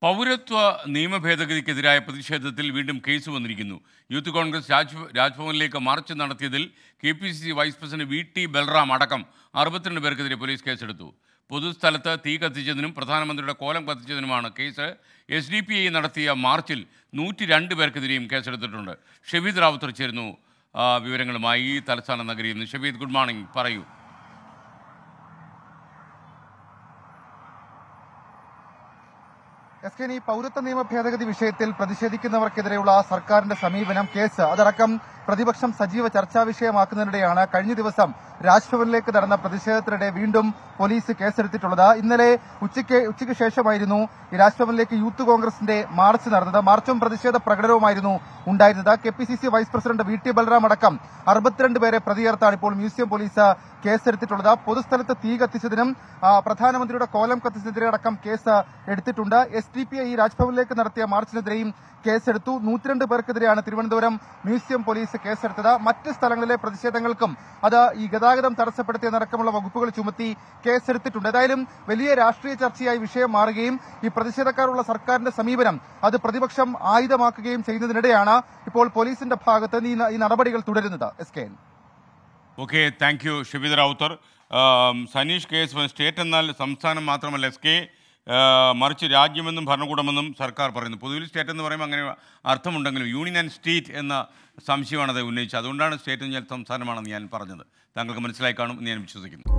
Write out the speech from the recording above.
പൗരത്വ നിയമ ഭേദഗതിക്കെതിരായ പ്രതിഷേധത്തിൽ വീണ്ടും കേസ് വന്നിരിക്കുന്നു യൂത്ത് കോൺഗ്രസ് രാജ് രാജ്ഭവനിലേക്ക് മാർച്ച് നടത്തിയതിൽ K P C C vice president V T Balram അടക്കം അറുപത്തിരണ്ട് പേർക്കെതിരെ പോലീസ് കേസെടുത്തു പൊതുസ്ഥലത്ത് തീ കത്തിച്ചതിനും പ്രധാനമന്ത്രിയുടെ കോലം കത്തിച്ചതിനുമാണ് case S D P I നടത്തിയ മാർച്ചിൽ നൂറ്റി രണ്ട് പേർക്കെതിരെയും കേസെടുത്തിട്ടുണ്ട് ഷെബീദ് റാവുത്തർ ചേരുന്നു ആ, വിവരങ്ങളുമായി ഈ തലസ്ഥാന നഗരിയിൽ നിന്ന് ഷെബീദ് ഗുഡ് മോർണിംഗ് പറയൂ എസ് കെ ഈ പൗരത്വ നിയമ ഭേദഗതി വിഷയത്തിൽ പ്രതിഷേധിക്കുന്നവർക്കെതിരെയുള്ള സർക്കാരിന്റെ സമീപനം കേസ് അതടക്കം പ്രതിപക്ഷം സജീവ ചർച്ചാ വിഷയമാക്കുന്നതിനിടെയാണ് കഴിഞ്ഞ ദിവസം രാജ്ഭവനിലേക്ക് നടന്ന പ്രതിഷേധത്തിനിടെ വീണ്ടും പോലീസ് കേസെടുത്തിട്ടുള്ളത് ഇന്നലെ ഉച്ചയ്ക്ക് ഉച്ചയ്ക്ക് ശേഷമായിരുന്നു ഈ രാജ്ഭവനിലേക്ക് യൂത്ത് കോൺഗ്രസിന്റെ മാർച്ച് നടന്നത് മാർച്ചും പ്രതിഷേധ പ്രകടനവുമായിരുന്നു ഉണ്ടായിരുന്നത് K P C C vice president V T Balram അടക്കം അറുപത്തിരണ്ട് പേരെ പ്രതിയേർത്താണ് ഇപ്പോൾ മ്യൂസിയം പോലീസ് കേസെടുത്തിട്ടുള്ളത് പൊതുസ്ഥലത്ത് തീ കത്തിച്ചതിനും ആ, പ്രധാനമന്ത്രിയുടെ കോലം കത്തിച്ചതിനെതിരെ അടക്കം കേസ് എടുത്തിട്ടുണ്ട് എസ് ഡി പി ഐ രാജ്ഭവനിലേക്ക് നടത്തിയ മാർച്ചിനെതിരെയും കേസെടുത്തു നൂറ്റിരണ്ട് പേർക്കെതിരെയാണ് തിരുവനന്തപുരം മ്യൂസിയം പോലീസ് കേസെടുത്തത് മറ്റ് സ്ഥലങ്ങളിലെ പ്രതിഷേധങ്ങൾക്കും അത് ഈ ഗതാഗതം തടസ്സപ്പെടുത്തിയെന്നടക്കമുള്ള വകുപ്പുകൾ ചുമത്തി കേസെടുത്തിട്ടുണ്ട് ഏതായാലും വലിയ രാഷ്ട്രീയ ചർച്ചയായി വിഷയം മാറുകയും ഈ പ്രതിഷേധക്കാരുള്ള സർക്കാരിന്റെ സമീപനം അത് പ്രതിപക്ഷം ആയുധമാക്കുകയും ചെയ്യുന്നതിനിടെയാണ് ഇപ്പോൾ പോലീസിന്റെ ഭാഗത്ത് നിന്ന് ഈ ന- ഈ നടപടികൾ തുടരുന്നത് S K N okay thank you Shabeed Rawther ആം, സനീഷ് കെ എസ് സ്റ്റേറ്റ് എന്നാൽ സംസ്ഥാനം മാത്രമല്ല എസ് കെ ആ, മറിച്ച് രാജ്യമെന്നും ഭരണകൂടമെന്നും സർക്കാർ പറയുന്നു പൊതുവിൽ സ്റ്റേറ്റ് എന്ന് പറയുമ്പോൾ അങ്ങനെ അർത്ഥമുണ്ടെങ്കിലും യൂണിയൻ ആൻഡ് സ്റ്റേറ്റ് എന്ന സംശയമാണ് അത് ഉന്നയിച്ചത് അതുകൊണ്ടാണ് സ്റ്റേറ്റ് എന്ന് ഞാൻ സംസ്ഥാനമാണെന്ന് ഞാൻ പറഞ്ഞത് താങ്കൾക്ക് മനസ്സിലായി കാണും എന്ന് ഞാൻ വിശ്വസിക്കുന്നു